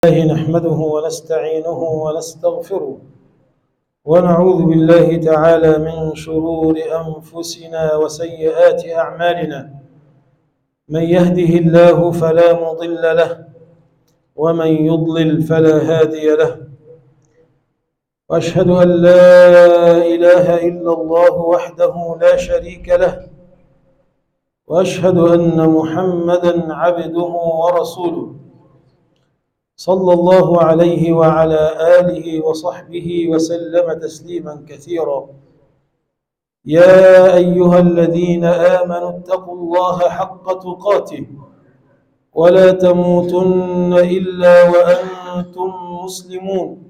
الله نحمده ونستعينه ونستغفره ونعوذ بالله تعالى من شرور أنفسنا وسيئات أعمالنا من يهده الله فلا مضل له ومن يضلل فلا هادي له وأشهد أن لا إله إلا الله وحده لا شريك له وأشهد أن محمدا عبده ورسوله صلى الله عليه وعلى آله وصحبه وسلم تسليما كثيرا يا أيها الذين آمنوا اتقوا الله حق تقاته ولا تموتن إلا وأنتم مسلمون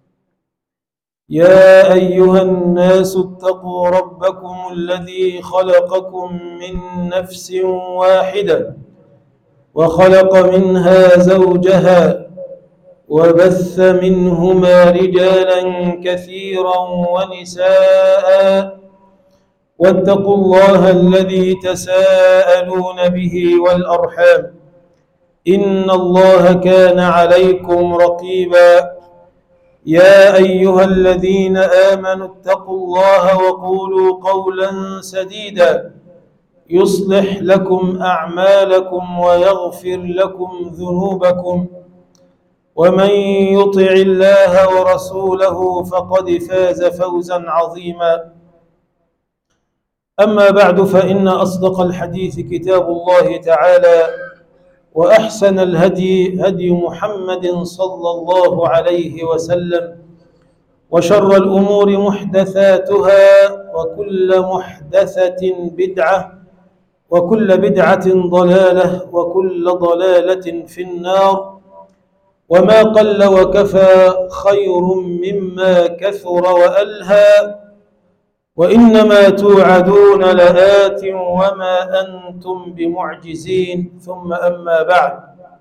يا أيها الناس اتقوا ربكم الذي خلقكم من نفس واحدة وخلق منها زوجها وبث منهما رجالا كثيرا ونساء واتقوا الله الذي تساءلون به والأرحام إن الله كان عليكم رقيبا يا أيها الذين آمنوا اتقوا الله وقولوا قولا سديدا يصلح لكم أعمالكم ويغفر لكم ذنوبكم ومن يطع الله ورسوله فقد فاز فوزا عظيما أما بعد فإن أصدق الحديث كتاب الله تعالى وأحسن الهدي هدي محمد صلى الله عليه وسلم وشر الأمور محدثاتها وكل محدثة بدعة وكل بدعة ضلالة وكل ضلالة في النار وما قل وكفى خير مما كثر وألهى وإنما توعدون لآت وما أنتم بمعجزين ثم أما بعد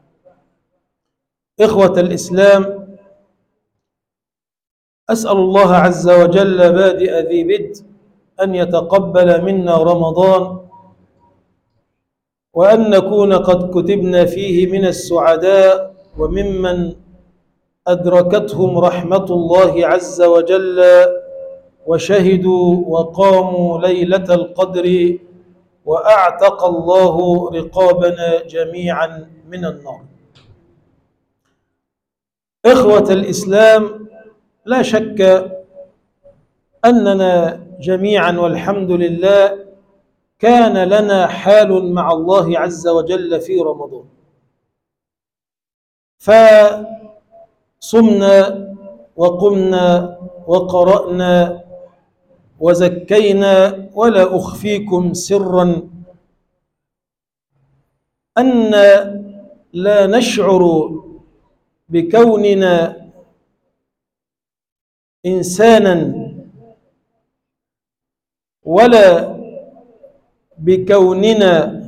إخوة الإسلام أسأل الله عز وجل بادئ ذي بدء أن يتقبل منا رمضان وأن نكون قد كتبنا فيه من السعداء وممن أدركتهم رحمة الله عز وجل وشهدوا وقاموا ليلة القدر وأعتق الله رقابنا جميعا من النار إخوة الإسلام لا شك أننا جميعا والحمد لله كان لنا حال مع الله عز وجل في رمضان فصمنا وقمنا وقرأنا وزكينا ولا أخفيكم سرا أن لا نشعر بكوننا إنسانا ولا بكوننا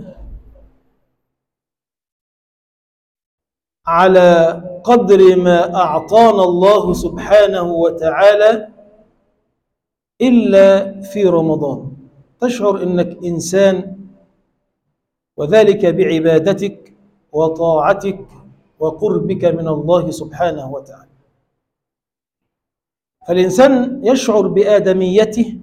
على قدر ما أعطانا الله سبحانه وتعالى إلا في رمضان تشعر أنك إنسان وذلك بعبادتك وطاعتك وقربك من الله سبحانه وتعالى فالإنسان يشعر بآدميته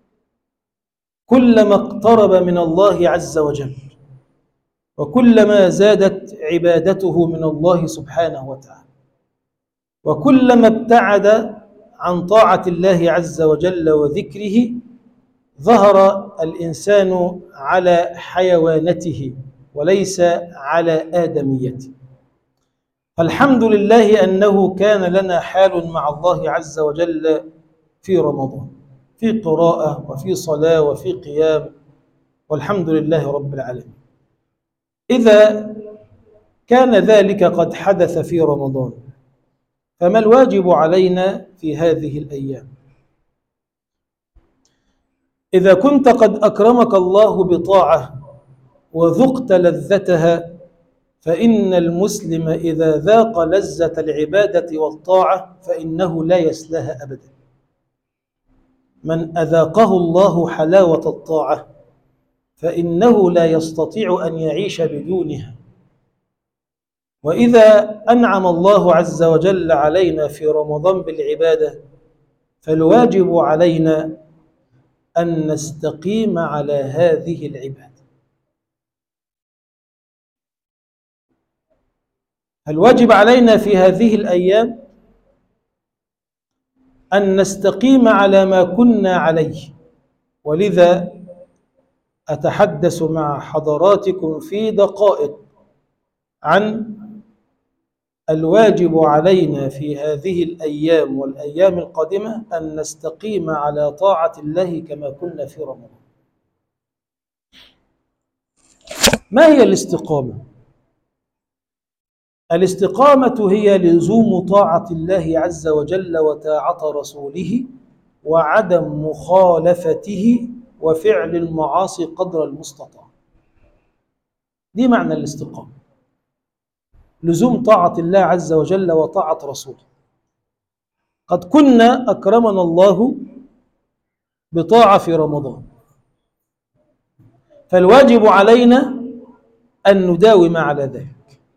كلما اقترب من الله عز وجل وكلما زادت عبادته من الله سبحانه وتعالى وكلما ابتعد عن طاعة الله عز وجل وذكره ظهر الإنسان على حيوانته وليس على آدميته فالحمد لله أنه كان لنا حال مع الله عز وجل في رمضان في قراءة وفي صلاة وفي قيام والحمد لله رب العالمين إذا كان ذلك قد حدث في رمضان فما الواجب علينا في هذه الأيام إذا كنت قد أكرمك الله بطاعة وذقت لذتها فإن المسلم إذا ذاق لذة العبادة والطاعة فإنه لا يسلاها أبدا من أذاقه الله حلاوة الطاعة فإنه لا يستطيع أن يعيش بدونها وإذا أنعم الله عز وجل علينا في رمضان بالعبادة فالواجب علينا أن نستقيم على هذه العبادة الواجب علينا في هذه الأيام أن نستقيم على ما كنا عليه ولذا أتحدث مع حضراتكم في دقائق عن الواجب علينا في هذه الأيام والأيام القادمة أن نستقيم على طاعة الله كما كنا في رمضان ما هي الاستقامة؟ الاستقامة هي لزوم طاعة الله عز وجل وطاعة رسوله وعدم مخالفته وفعل المعاصي قدر المستطاع دي معنى الاستقامة لزوم طاعة الله عز وجل وطاعة رسوله قد كنا أكرمنا الله بطاعة في رمضان فالواجب علينا أن نداوم على ذلك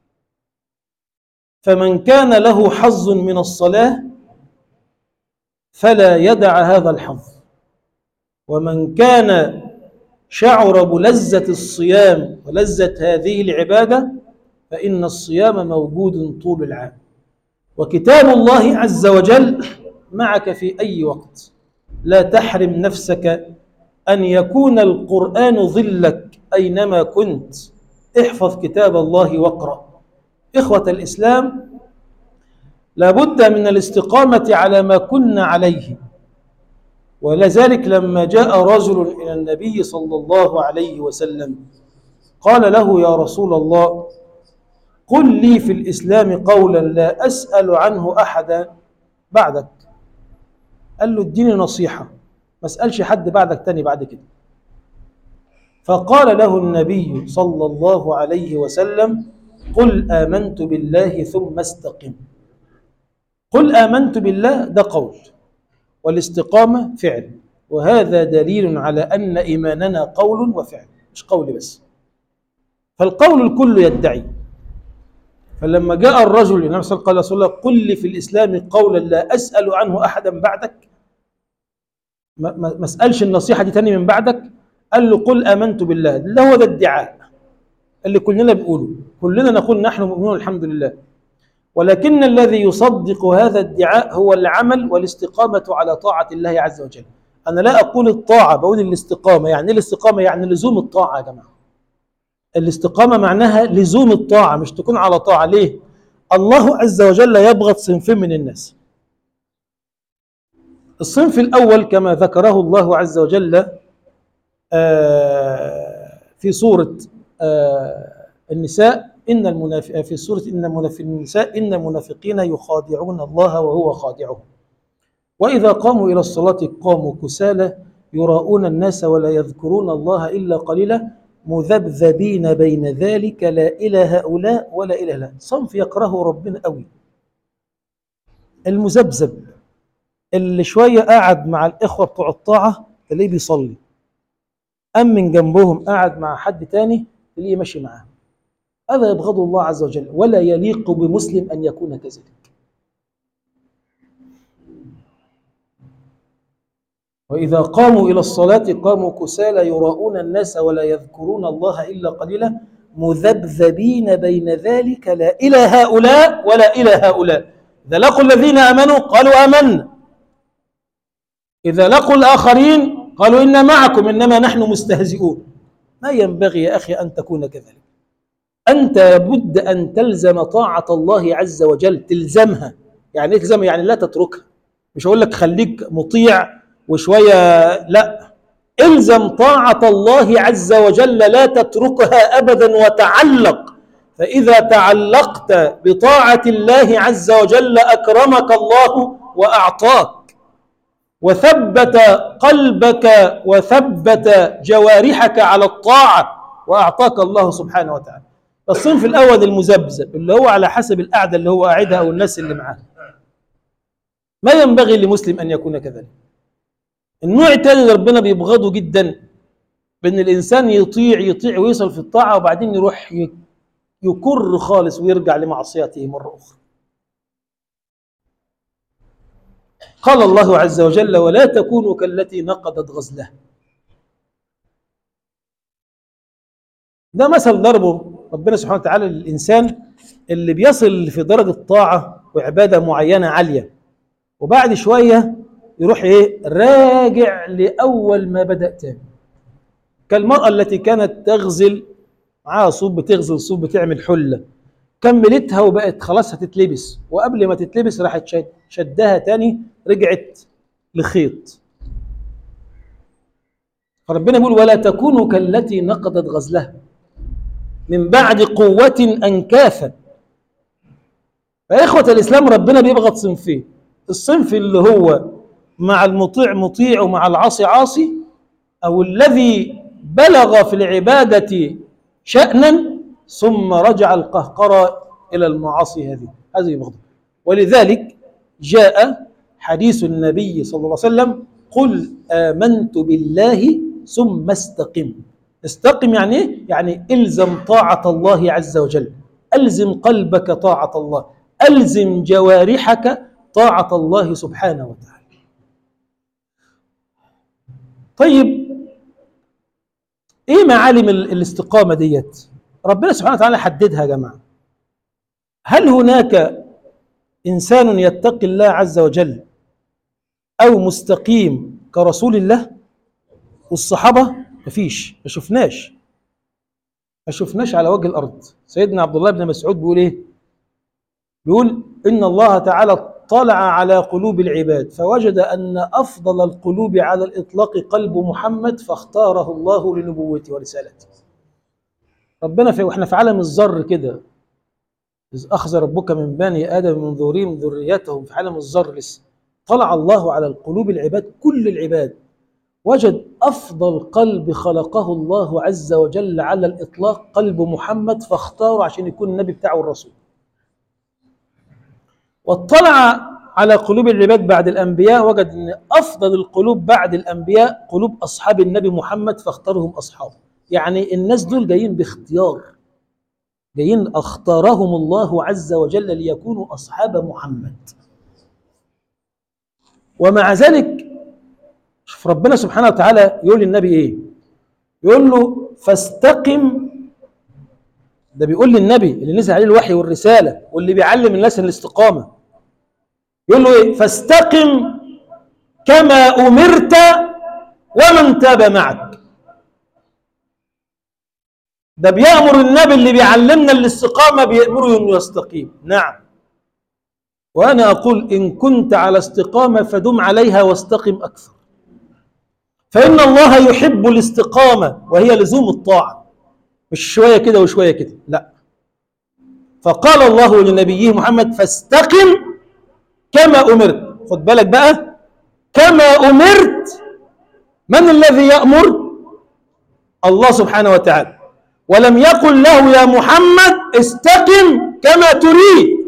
فمن كان له حظ من الصلاة فلا يدع هذا الحظ ومن كان شعر بلذة الصيام ولذة هذه العبادة فإن الصيام موجود طول العام وكتاب الله عز وجل معك في أي وقت لا تحرم نفسك أن يكون القرآن ظلك أينما كنت احفظ كتاب الله واقرأ إخوة الإسلام لابد من الاستقامة على ما كنا عليه ولذلك لما جاء رجل إلى النبي صلى الله عليه وسلم قال له يا رسول الله قل لي في الإسلام قولا لا أسأل عنه أحدا بعدك قال له اديني نصيحة ما اسألش حد بعدك تاني بعد كده فقال له النبي صلى الله عليه وسلم قل آمنت بالله ثم استقم قل آمنت بالله ده قول والاستقامة فعل وهذا دليل على أن إيماننا قول وفعل مش قول بس فالقول الكل يدعي فلما جاء الرجل النبي صلى الله عليه وسلم قال قل لي في الإسلام قولا لا أسأل عنه أحدا بعدك ما, ما, ما اسألش النصيحة دي تاني من بعدك قال له قل آمنت بالله ده هو ده الدعاء اللي كلنا بنقوله كلنا نقول نحن مؤمنون الحمد لله ولكن الذي يصدق هذا الادعاء هو العمل والاستقامة على طاعة الله عز وجل أنا لا أقول الطاعة بقول الاستقامة يعني الاستقامة يعني لزوم الطاعة يا جماعة الاستقامة معناها لزوم الطاعة مش تكون على طاعة ليه الله عز وجل يبغض صنفين من الناس الصنف الأول كما ذكره الله عز وجل في سورة النساء إن المنافق في سورة إن المنافق النساء إن المنافقين يخادعون الله وهو خادعهم وإذا قاموا إلى الصلاة قاموا كسالى يراؤون الناس ولا يذكرون الله إلا قليلا مذبذبين بين ذلك لا إلى هؤلاء ولا إلى هؤلاء صنف يكرهه ربنا قوي المذبذب اللي شوية قاعد مع الإخوة بتوع الطاعة تلاقيه بيصلي أم من جنبهم قاعد مع حد تاني تلاقيه ماشي معاه هذا يبغضه الله عز وجل ولا يليق بمسلم أن يكون كذلك وإذا قاموا إلى الصلاة قاموا كسالى يراؤون الناس ولا يذكرون الله إلا قليلا مذبذبين بين ذلك لا إلى هؤلاء ولا إلى هؤلاء إذا لقوا الذين آمنوا قالوا آمنا إذا لقوا الآخرين قالوا إنا معكم إنما نحن مستهزئون ما ينبغي يا أخي أن تكون كذلك أنت لابد أن تلزم طاعة الله عز وجل تلزمها يعني إيه تلزمها يعني لا تتركها مش هقول لك خليك مطيع وشوية لا الزم طاعة الله عز وجل لا تتركها أبدا وتعلق فإذا تعلقت بطاعة الله عز وجل أكرمك الله وأعطاك وثبت قلبك وثبت جوارحك على الطاعة وأعطاك الله سبحانه وتعالى الصنف الأول المذبذب اللي هو على حسب القعدة اللي هو قاعدها أو الناس اللي معاه ما ينبغي لمسلم أن يكون كذلك النوع الثاني اللي ربنا بيبغضه جدا بأن الإنسان يطيع يطيع ويصل في الطاعة وبعدين يروح يكر خالص ويرجع لمعصيته مرة أخرى قال الله عز وجل ولا تكونوا كالتي نقضت غزلها ده مثل ضربه ربنا سبحانه وتعالى للإنسان اللي بيصل في درجة طاعة وعبادة معينة عالية وبعد شوية يروح إيه راجع لأول ما بدأ تاني كالمرأة التي كانت تغزل معاها صوب بتغزل صوب بتعمل حلة كملتها وبقت خلاص هتتلبس وقبل ما تتلبس راحت شد- شدها تاني رجعت لخيط فربنا بيقول ولا تكونوا كالتي نقضت غزلها من بعد قوة أنكافا فيا إخوة الإسلام ربنا بيبغض صنفين الصنف اللي هو مع المطيع مطيع ومع العاصي عاصي أو الذي بلغ في العبادة شأنا ثم رجع القهقرة إلى المعاصي هذه هذا يبغض ولذلك جاء حديث النبي صلى الله عليه وسلم قل آمنت بالله ثم استقم استقم يعني ايه؟ يعني الزم طاعة الله عز وجل الزم قلبك طاعة الله الزم جوارحك طاعة الله سبحانه وتعالى طيب ايه معالم ال- الاستقامة ديت ربنا سبحانه وتعالى حددها يا جماعة هل هناك إنسان يتقي الله عز وجل أو مستقيم كرسول الله والصحابة مفيش ما شفناش ما شفناش على وجه الأرض سيدنا عبد الله بن مسعود بيقول إيه بيقول إن الله تعالى طلع على قلوب العباد فوجد أن أفضل القلوب على الإطلاق قلب محمد فاختاره الله لنبوته ورسالته ربنا في واحنا في عالم الذر كده إذ أخذ ربك من بني آدم من ظهورهم ذريتهم في عالم الذر لسه طلع الله على القلوب العباد كل العباد وجد أفضل قلب خلقه الله عز وجل على الإطلاق قلب محمد فاختاره عشان يكون النبي بتاعه الرسول واطلع على قلوب العباد بعد الأنبياء وجد أن أفضل القلوب بعد الأنبياء قلوب أصحاب النبي محمد فاختارهم أصحابه يعني الناس دول جايين باختيار جايين اختارهم الله عز وجل ليكونوا أصحاب محمد ومع ذلك شوف ربنا سبحانه وتعالى يقول للنبي ايه يقول له فاستقم ده بيقول للنبي اللي نزل عليه الوحي والرسالة واللي بيعلم الناس الاستقامة يقول له ايه فاستقم كما أمرت ومن تاب معك ده بيأمر النبي اللي بيعلمنا الاستقامة بيأمره انه يستقيم نعم وأنا أقول إن كنت على استقامة فدم عليها واستقم أكثر فإن الله يحب الاستقامة وهي لزوم الطاعة مش شوية كده وشوية كده لا فقال الله لنبيه محمد فاستقم كما أمرت خد بالك بقى كما أمرت من الذي يأمر الله سبحانه وتعالى ولم يقل له يا محمد استقم كما تريد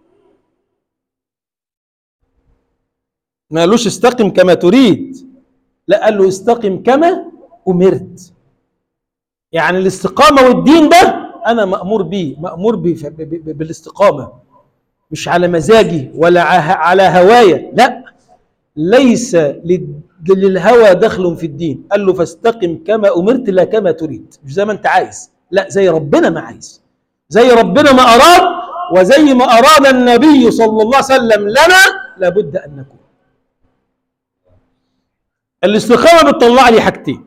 ما قالوش استقم كما تريد لا قال له استقم كما أمرت يعني الاستقامة والدين ده أنا مأمور بيه مأمور بيه ب- ب- ب- بالاستقامة مش على مزاجي ولا ع- على هوايا لا ليس لل- للهوى دخل في الدين قال له فاستقم كما أمرت لا كما تريد مش زي ما أنت عايز لا زي ربنا ما عايز زي ربنا ما أراد وزي ما أراد النبي صلى الله عليه وسلم لنا لابد أن نكون الاستقامة بتطلع لي حاجتين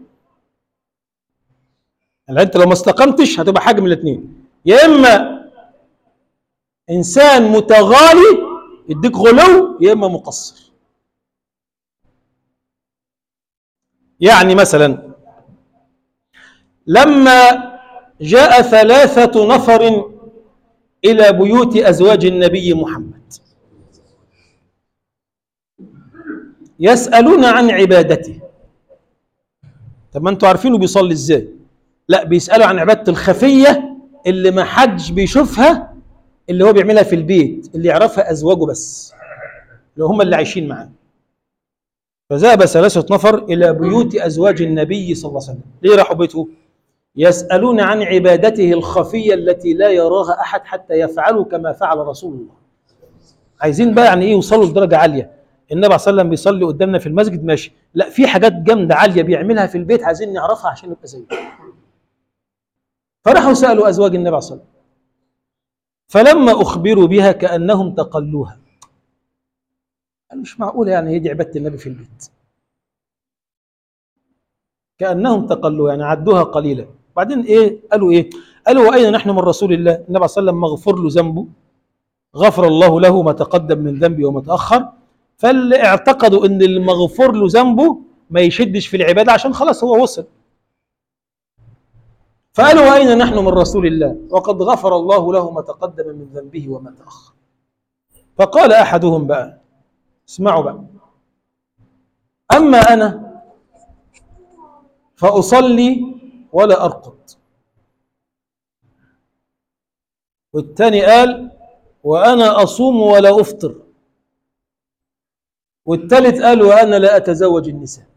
يعني انت لو ما استقمتش هتبقى حاجه من الاثنين يا اما انسان متغالي يديك غلو يا اما مقصر يعني مثلا لما جاء ثلاثة نفر إلى بيوت أزواج النبي محمد يسألون عن عبادته طب ما انتوا عارفينه بيصلي ازاي لا بيسألوا عن عبادته الخفية اللي ما حدش بيشوفها اللي هو بيعملها في البيت اللي يعرفها أزواجه بس اللي هم اللي عايشين معاه فذهب ثلاثة نفر إلى بيوت أزواج النبي صلى الله عليه وسلم ليه راحوا بيته؟ يسألون عن عبادته الخفية التي لا يراها أحد حتى يفعلوا كما فعل رسول الله عايزين بقى يعني إيه يوصلوا لدرجة عالية النبي عليه الصلاة والسلام بيصلي قدامنا في المسجد ماشي لا في حاجات جامدة عالية بيعملها في البيت عايزين نعرفها عشان نبقى زيه فراحوا سألوا أزواج النبي عليه الصلاة والسلام فلما أخبروا بها كأنهم تقلوها قالوا مش معقولة يعني هي دي عبادة النبي في البيت كأنهم تقلوا يعني عدوها قليلا بعدين إيه قالوا إيه قالوا وأين نحن من رسول الله النبي عليه الصلاة والسلام مغفور له ذنبه غفر الله له ما تقدم من ذنبه وما تأخر فاللي اعتقدوا ان المغفور له ذنبه ما يشدش في العباده عشان خلاص هو وصل فقالوا اين نحن من رسول الله وقد غفر الله له ما تقدم من ذنبه وما تاخر فقال احدهم بقى اسمعوا بقى اما انا فاصلي ولا ارقد والثاني قال وانا اصوم ولا افطر والثالث قال وانا لا اتزوج النساء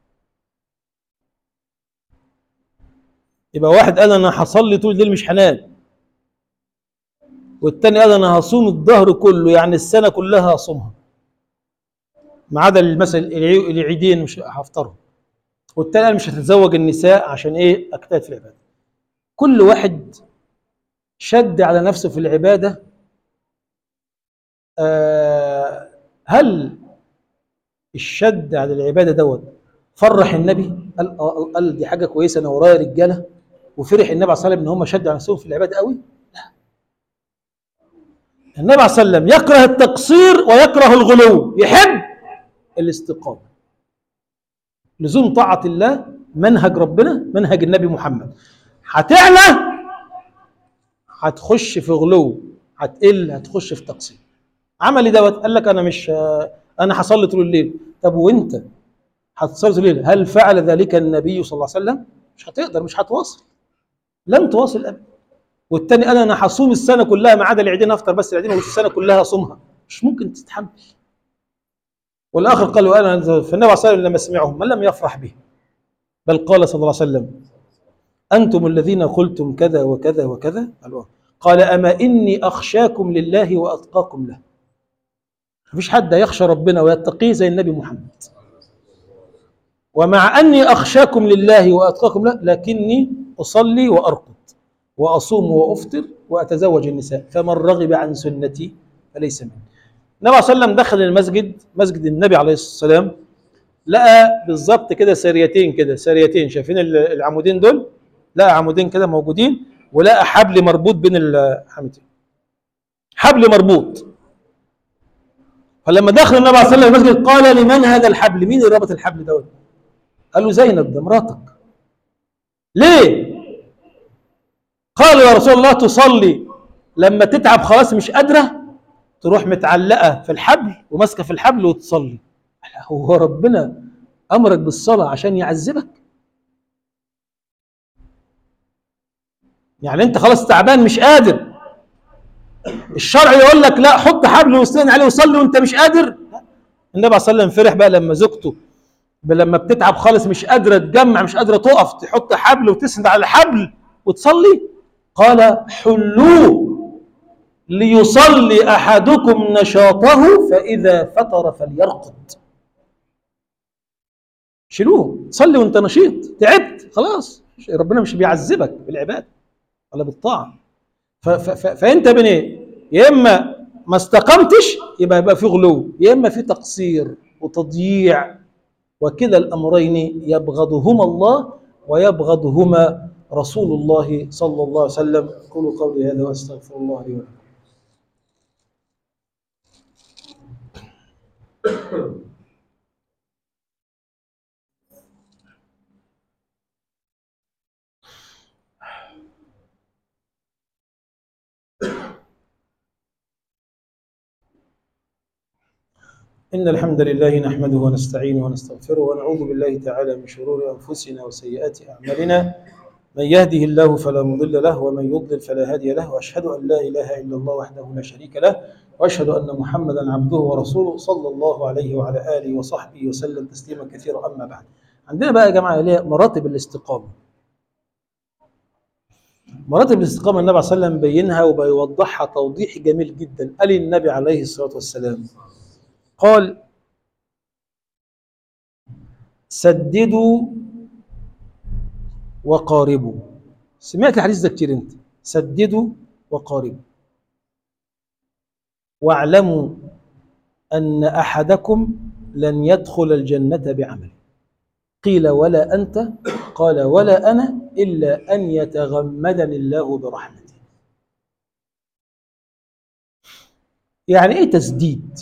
يبقى واحد قال انا هصلي طول الليل مش هنام والتاني قال انا هصوم الظهر كله يعني السنه كلها هصومها ما عدا مثلا العي- العيدين مش هفطرهم والتاني قال مش هتتزوج النساء عشان ايه اجتهد في العباده كل واحد شد على نفسه في العباده آه هل الشد على العباده دوت فرح النبي قال آه، قال دي حاجه كويسه انا ورايا رجاله وفرح النبي عليه الصلاه والسلام ان هم شدوا على نفسهم في العباده قوي لا النبي عليه الصلاه والسلام يكره التقصير ويكره الغلو يحب الاستقامه لزوم طاعه الله منهج ربنا منهج النبي محمد هتعلى هتخش في غلو هتقل هتخش في تقصير عمل ايه دوت قال لك انا مش انا هصلي طول الليل طب وانت هتصلي طول الليل هل فعل ذلك النبي صلى الله عليه وسلم مش هتقدر مش هتواصل لن تواصل ابدا والتاني قال انا هصوم السنه كلها ما عدا العيدين افطر بس العيدين والسنه كلها اصومها مش ممكن تتحمل والاخر قال وانا فالنبي عليه الصلاه والسلام لما سمعهم ما لم يفرح به بل قال صلى الله عليه وسلم انتم الذين قلتم كذا وكذا وكذا قالوا قال اما اني اخشاكم لله واتقاكم له مفيش حد يخشى ربنا ويتقيه زي النبي محمد ومع اني اخشاكم لله واتقاكم له لكني اصلي وارقد واصوم وافطر واتزوج النساء فمن رغب عن سنتي فليس مني النبي عليه الصلاه والسلام دخل المسجد مسجد النبي عليه الصلاه والسلام لقى بالظبط كده سريتين كده سريتين شايفين ال- العمودين دول لقى عمودين كده موجودين ولقى حبل مربوط بين الحامتين حبل مربوط فلما دخل النبي عليه الصلاه والسلام المسجد قال لمن هذا الحبل مين اللي ربط الحبل دوت قال له زينب ده مراتك ليه قال يا رسول الله تصلي لما تتعب خلاص مش قادره تروح متعلقه في الحبل وماسكه في الحبل وتصلي هو ربنا امرك بالصلاه عشان يعذبك يعني انت خلاص تعبان مش قادر الشرع يقول لك لا حط حبل واستند عليه وصلي وانت مش قادر لا. النبي عليه الصلاه والسلام فرح بقى لما زوجته ب- لما بتتعب خالص مش قادره تجمع مش قادره تقف تحط حبل وتسند على الحبل وتصلي قال حلوه ليصلي احدكم نشاطه فاذا فطر فليرقد شيلوه صلي وانت نشيط تعبت خلاص ربنا مش بيعذبك بالعباده ولا بالطاعه ف- ف- ف- فانت بين ايه يا اما ما استقمتش يبقى يبقى في غلو يا اما في تقصير وتضييع وكلا الامرين يبغضهما الله ويبغضهما رسول الله صلى الله عليه وسلم قولوا قولي هذا واستغفر الله لي ولكم إن الحمد لله نحمده ونستعينه ونستغفره ونعوذ بالله تعالى من شرور أنفسنا وسيئات أعمالنا من يهده الله فلا مضل له ومن يضلل فلا هادي له وأشهد أن لا إله إلا الله وحده لا شريك له وأشهد أن محمدا عبده ورسوله صلى الله عليه وعلى آله وصحبه وسلم تسليما كثيرا أما بعد عندنا بقى يا جماعة اللي هي مراتب الاستقامة مراتب الاستقامة النبي صلى الله عليه وسلم بينها وبيوضحها توضيح جميل جدا قال النبي عليه الصلاة والسلام قال سددوا وقاربوا سمعت الحديث ده كتير انت سددوا وقاربوا واعلموا أن أحدكم لن يدخل الجنة بعمله قيل ولا أنت قال ولا أنا إلا أن يتغمدني الله برحمته يعني إيه تسديد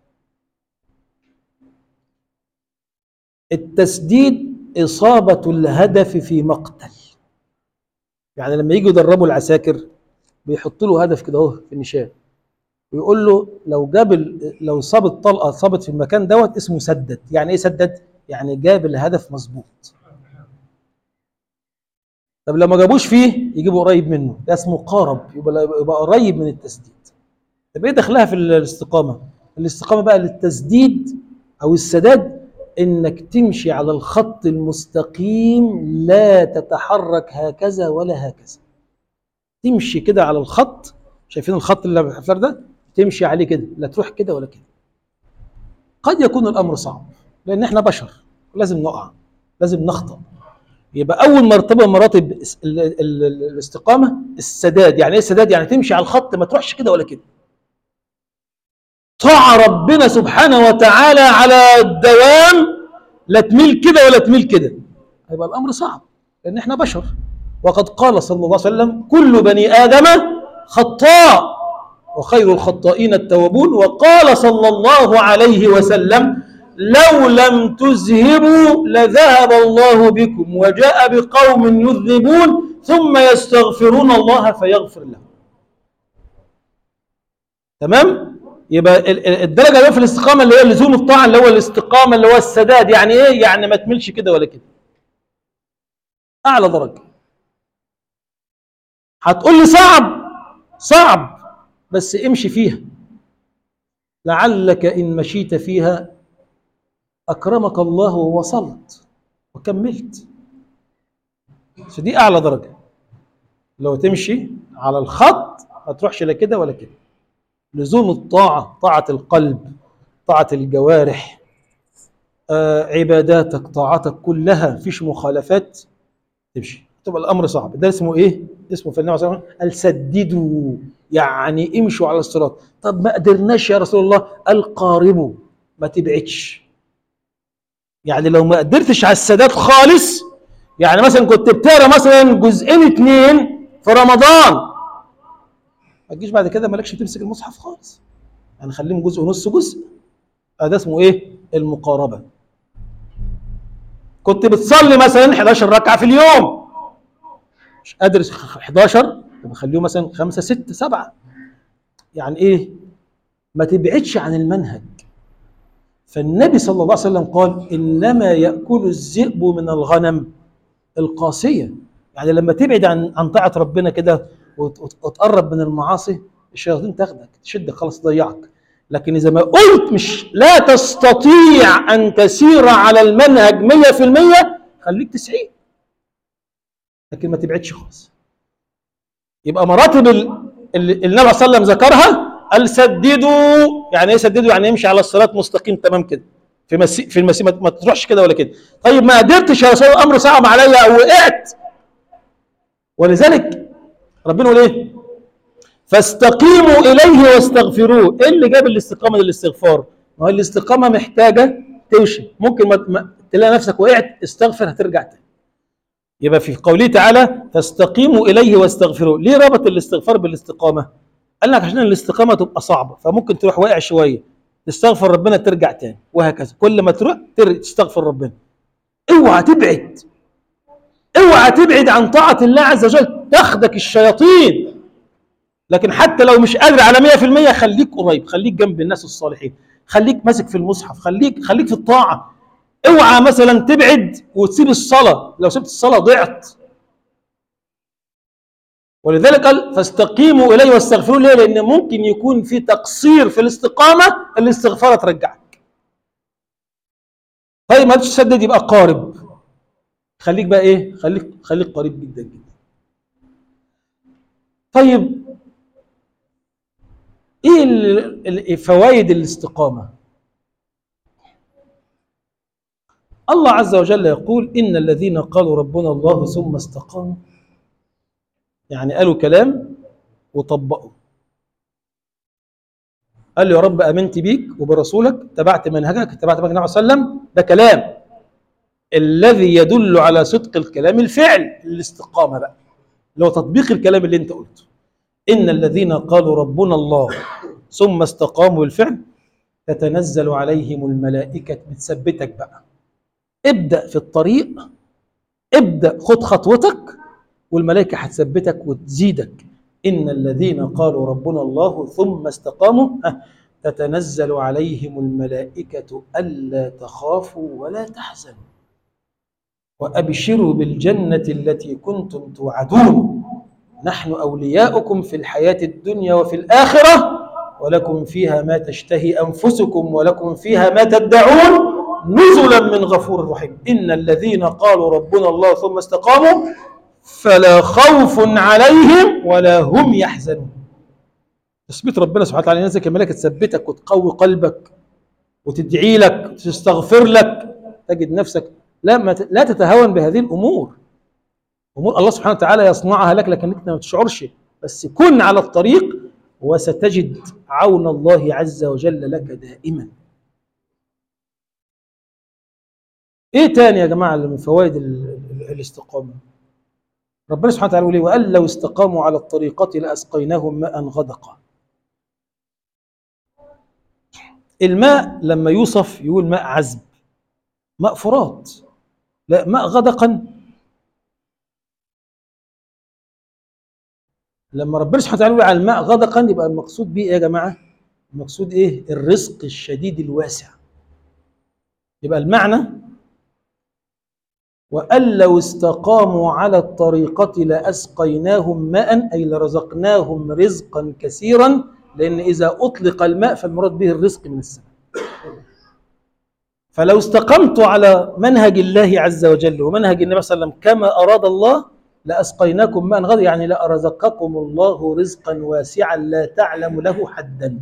التسديد إصابة الهدف في مقتل يعني لما يجوا يدربوا العساكر بيحطوا له هدف كده اهو في النشان ويقول له لو جاب ال- لو صاب الطلقه صابت في المكان دوت اسمه سدد يعني ايه سدد يعني جاب الهدف مظبوط طب لو ما جابوش فيه يجيبوا قريب منه ده اسمه قارب يبقى يبقى قريب من التسديد طب ايه دخلها في الاستقامه الاستقامه بقى للتسديد او السداد انك تمشي على الخط المستقيم لا تتحرك هكذا ولا هكذا تمشي كده على الخط شايفين الخط اللي بالحفار ده تمشي عليه كده لا تروح كده ولا كده قد يكون الامر صعب لان احنا بشر لازم نقع لازم نخطأ يبقى اول مرتبه من مراتب الس- ال- ال- ال- الاستقامه السداد يعني ايه السداد يعني تمشي على الخط ما تروحش كده ولا كده طاع ربنا سبحانه وتعالى على الدوام لا تميل كده ولا تميل كده هيبقى الامر صعب لان احنا بشر وقد قال صلى الله عليه وسلم كل بني ادم خطاء وخير الخطائين التوابون وقال صلى الله عليه وسلم لو لم تذهبوا لذهب الله بكم وجاء بقوم يذنبون ثم يستغفرون الله فيغفر لهم تمام يبقى ال- ال- الدرجه اللي في الاستقامه اللي هي لزوم الطاعه اللي هو الاستقامه اللي هو السداد يعني ايه يعني ما تملش كده ولا كده اعلى درجه هتقول لي صعب صعب بس امشي فيها لعلك ان مشيت فيها اكرمك الله ووصلت وكملت فدي اعلى درجه لو تمشي على الخط ما تروحش لا كده ولا كده لزوم الطاعه طاعه القلب طاعه الجوارح آه عباداتك طاعتك كلها فيش مخالفات تمشي تبقى الامر صعب ده اسمه ايه اسمه في النبي صلى الله عليه وسلم قال سددوا يعني امشوا على الصراط طب ما قدرناش يا رسول الله قال قاربوا ما تبعدش يعني لو ما قدرتش على السداد خالص يعني مثلا كنت بتقرا مثلا جزئين اتنين في رمضان ما تجيش بعد كده مالكش تمسك المصحف خالص يعني خليهم جزء ونص جزء آه ده اسمه ايه المقاربه كنت بتصلي مثلا 11 ركعه في اليوم مش قادر 11 يبقى خليهم مثلا 5 6 7 يعني ايه ما تبعدش عن المنهج فالنبي صلى الله عليه وسلم قال انما ياكل الذئب من الغنم القاسيه يعني لما تبعد عن عن طاعه ربنا كده وت- وت- وتقرب من المعاصي الشياطين تاخدك تشدك خلاص تضيعك لكن اذا ما قلت مش لا تستطيع ان تسير على المنهج 100% خليك 90 لكن ما تبعدش خالص يبقى مراتب ال- اللي النبي صلى الله عليه وسلم ذكرها قال سددوا يعني ايه سددوا يعني يمشي على الصراط مستقيم تمام كده في مسي في المسي ما ما تروحش كده ولا كده طيب ما قدرتش يا رسول الله الامر صعب عليا او وقعت ولذلك ربنا يقول ايه فاستقيموا اليه واستغفروه ايه اللي جاب الاستقامه للاستغفار ما هو الاستقامه محتاجه تمشي ممكن ما ما تلاقي نفسك وقعت استغفر هترجع تاني يبقى في قوله تعالى فاستقيموا اليه واستغفروه ليه ربط الاستغفار بالاستقامه قال لك عشان الاستقامه تبقى صعبه فممكن تروح واقع شويه تستغفر ربنا ترجع تاني وهكذا كل ما تروح تر- تستغفر ربنا اوعى تبعد اوعى تبعد عن طاعه الله عز وجل تاخدك الشياطين لكن حتى لو مش قادر على 100% خليك قريب خليك جنب الناس الصالحين خليك ماسك في المصحف خليك خليك في الطاعه اوعى مثلا تبعد وتسيب الصلاه لو سبت الصلاه ضعت ولذلك قال فاستقيموا اليه واستغفروا ليه لان ممكن يكون في تقصير في الاستقامه الاستغفار ترجعك طيب ما تسدد يبقى قارب خليك بقى ايه خليك خليك قريب جدا جدا طيب ايه ال- ال- فوائد الاستقامه الله عز وجل يقول ان الذين قالوا ربنا الله ثم استقاموا يعني قالوا كلام وطبقوا قال له يا رب امنت بيك وبرسولك تبعت منهجك تبعت منهج النبي صلى الله عليه وسلم ده كلام الذي يدل على صدق الكلام الفعل الاستقامه بقى اللي هو تطبيق الكلام اللي انت قلته ان الذين قالوا ربنا الله ثم استقاموا بالفعل تتنزل عليهم الملائكه بتثبتك بقى ابدا في الطريق ابدا خد خطوتك والملائكه هتثبتك وتزيدك ان الذين قالوا ربنا الله ثم استقاموا ها، تتنزل عليهم الملائكه الا تخافوا ولا تحزنوا وابشروا بالجنه التي كنتم توعدون نحن اولياؤكم في الحياه الدنيا وفي الاخره ولكم فيها ما تشتهي انفسكم ولكم فيها ما تدعون نزلا من غفور رحيم ان الذين قالوا ربنا الله ثم استقاموا فلا خوف عليهم ولا هم يحزنون تثبيت ربنا سبحانه وتعالى ينزل الملائكه تثبتك وتقوي قلبك وتدعي لك وتستغفر لك تجد نفسك لا ما ت- لا تتهاون بهذه الامور امور الله سبحانه وتعالى يصنعها لك لكن انت ما تشعرش بس كن على الطريق وستجد عون الله عز وجل لك دائما ايه تاني يا جماعه اللي من فوائد ال- ال- الاستقامه ربنا سبحانه وتعالى يقول إيه؟ وقال لو استقاموا على الطريقة لأسقيناهم ماء غدقا الماء لما يوصف يقول ماء عذب ماء فرات لا ماء غدقا لما ربنا سبحانه وتعالى يقول على الماء غدقا يبقى المقصود بيه ايه يا جماعه؟ المقصود ايه؟ الرزق الشديد الواسع يبقى المعنى وأن لو استقاموا على الطريقة لأسقيناهم ماء أي لرزقناهم رزقا كثيرا لأن إذا أطلق الماء فالمراد به الرزق من السماء فلو استقمت على منهج الله عز وجل ومنهج النبي صلى الله عليه وسلم كما أراد الله لأسقيناكم ماء غدا يعني لأرزقكم الله رزقا واسعا لا تعلم له حدا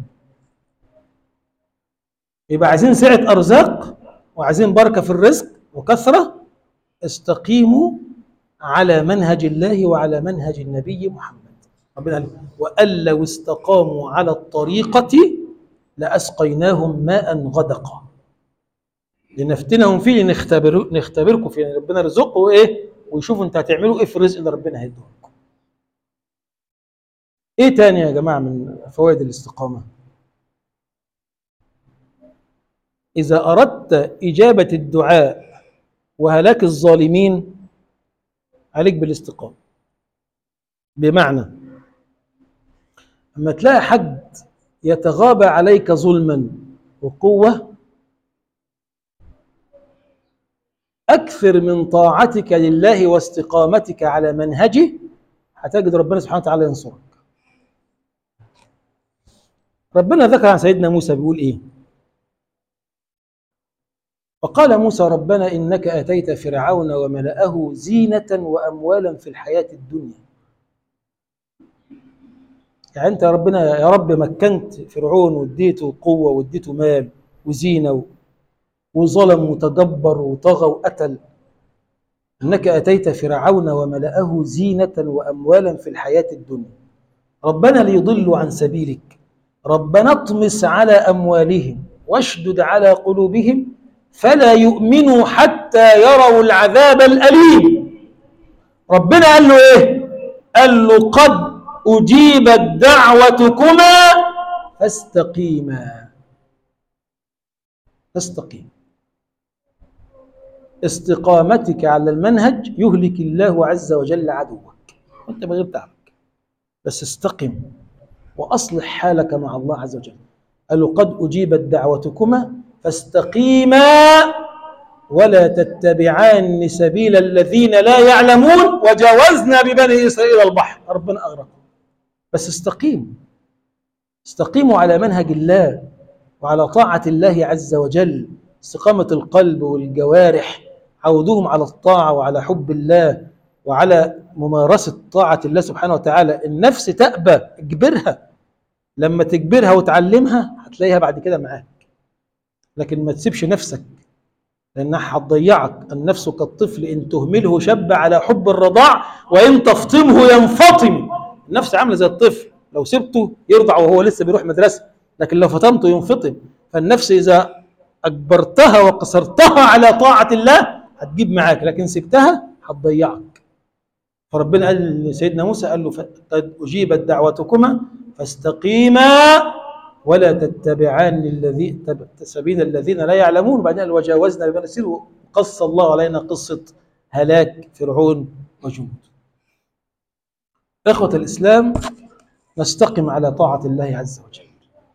يبقى عايزين سعة أرزاق وعايزين بركة في الرزق وكثرة استقيموا على منهج الله وعلى منهج النبي محمد ربنا قال وأن لو استقاموا على الطريقة لأسقيناهم ماء غدقا لنفتنهم فيه نختبر نختبركم فيه يعني ربنا يرزقكم ايه ويشوفوا انت هتعملوا ايه في الرزق اللي ربنا هيديه لكم. ايه تاني يا جماعه من فوائد الاستقامه؟ اذا اردت اجابه الدعاء وهلاك الظالمين عليك بالاستقامه. بمعنى اما تلاقي حد يتغابى عليك ظلما وقوه أكثر من طاعتك لله واستقامتك على منهجه هتجد ربنا سبحانه وتعالى ينصرك ربنا ذكر عن سيدنا موسى بيقول إيه وقال موسى ربنا إنك أتيت فرعون وملأه زينة وأموالا في الحياة الدنيا يعني أنت يا ربنا يا رب مكنت فرعون واديته قوة واديته مال وزينة وظلم وتجبر وطغى وقتل انك اتيت فرعون وملأه زينة واموالا في الحياة الدنيا ربنا ليضلوا عن سبيلك ربنا اطمس على اموالهم واشدد على قلوبهم فلا يؤمنوا حتى يروا العذاب الاليم ربنا قال له ايه قال له قد اجيبت دعوتكما فاستقيما فاستقيم استقامتك على المنهج يهلك الله عز وجل عدوك وانت من غير تعبك بس استقم واصلح حالك مع الله عز وجل قالوا قد اجيبت دعوتكما فاستقيما ولا تتبعان سبيل الذين لا يعلمون وجاوزنا ببني اسرائيل البحر ربنا اغرقهم بس استقيموا استقيموا على منهج الله وعلى طاعه الله عز وجل استقامه القلب والجوارح عودوهم على الطاعة وعلى حب الله وعلى ممارسة طاعة الله سبحانه وتعالى النفس تأبى اجبرها لما تجبرها وتعلمها هتلاقيها بعد كده معاك لكن ما تسيبش نفسك لأنها هتضيعك النفس كالطفل إن تهمله شب على حب الرضاع وإن تفطمه ينفطم النفس عاملة زي الطفل لو سبته يرضع وهو لسه بيروح مدرسة لكن لو فطمته ينفطم فالنفس إذا أجبرتها وقصرتها على طاعة الله هتجيب معاك لكن سبتها هتضيعك فربنا قال لسيدنا موسى قال له قد أجيبت دعوتكما فاستقيما ولا تتبعان الذي سبيل الذين لا يعلمون وبعدين قال وجاوزنا ببني السير وقص الله علينا قصة هلاك فرعون وجنود إخوة الإسلام نستقم على طاعة الله عز وجل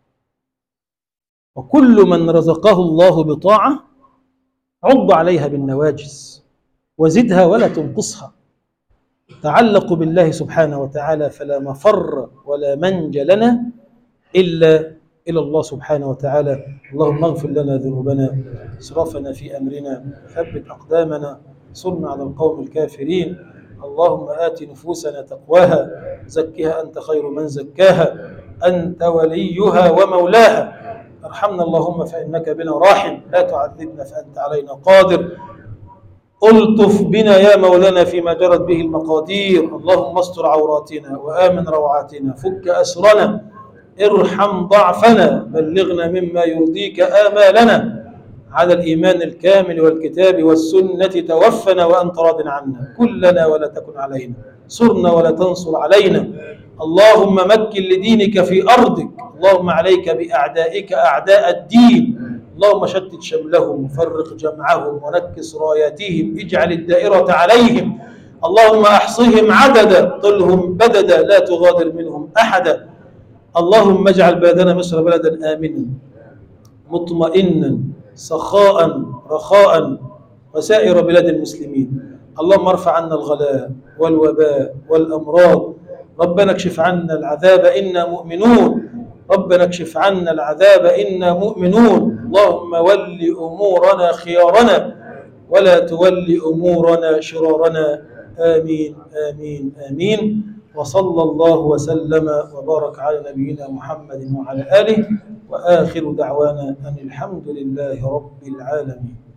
وكل من رزقه الله بطاعة عض عليها بالنواجس وزدها ولا تنقصها تعلقوا بالله سبحانه وتعالى فلا مفر ولا منج لنا إلا إلى الله سبحانه وتعالى اللهم اغفر لنا ذنوبنا إسرافنا في أمرنا ثبت أقدامنا صرنا على القوم الكافرين اللهم آت نفوسنا تقواها زكها أنت خير من زكاها أنت وليها ومولاها ارحمنا اللهم فإنك بنا راحم لا تعذبنا فأنت علينا قادر ألطف بنا يا مولانا فيما جرت به المقادير اللهم استر عوراتنا وآمن روعاتنا فك أسرنا ارحم ضعفنا بلغنا مما يرضيك آمالنا على الإيمان الكامل والكتاب والسنة توفنا وأنت راض عنا كلنا ولا تكن علينا صرنا ولا تنصر علينا اللهم مكن لدينك في أرضك اللهم عليك بأعدائك أعداء الدين اللهم شتت شملهم وفرق جمعهم ونكس راياتهم اجعل الدائرة عليهم اللهم أحصهم عددا طلهم بددا لا تغادر منهم أحدا اللهم اجعل بلدنا مصر بلدا آمنا مطمئنا سخاء رخاء وسائر بلاد المسلمين اللهم ارفع عنا الغلاء والوباء والأمراض ربنا اكشف عنا العذاب إنا مؤمنون ربنا اكشف عنا العذاب إنا مؤمنون اللهم ول أمورنا خيارنا ولا تول أمورنا شرارنا آمين آمين آمين وصلى الله وسلم وبارك على نبينا محمد وعلى آله وآخر دعوانا أن الحمد لله رب العالمين